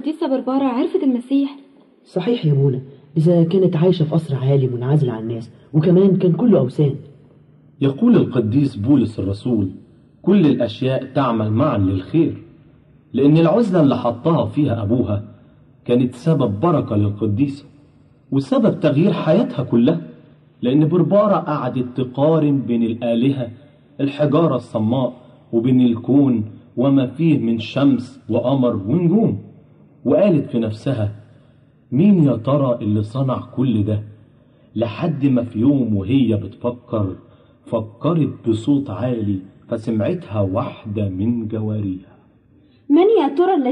القديسة بربارة عرفت المسيح صحيح يا منى إذا كانت عايشة في قصر عالي منعزل عن الناس وكمان كان كله أوثان يقول القديس بولس الرسول كل الأشياء تعمل معا للخير لأن العزلة اللي حطها فيها أبوها كانت سبب بركة للقديسة وسبب تغيير حياتها كلها لأن بربارة قعدت تقارن بين الآلهة الحجارة الصماء وبين الكون وما فيه من شمس وقمر ونجوم وقالت في نفسها مين يا ترى اللي صنع كل ده لحد ما في يوم وهي بتفكر فكرت بصوت عالي فسمعتها واحدة من جواريها من يا ترى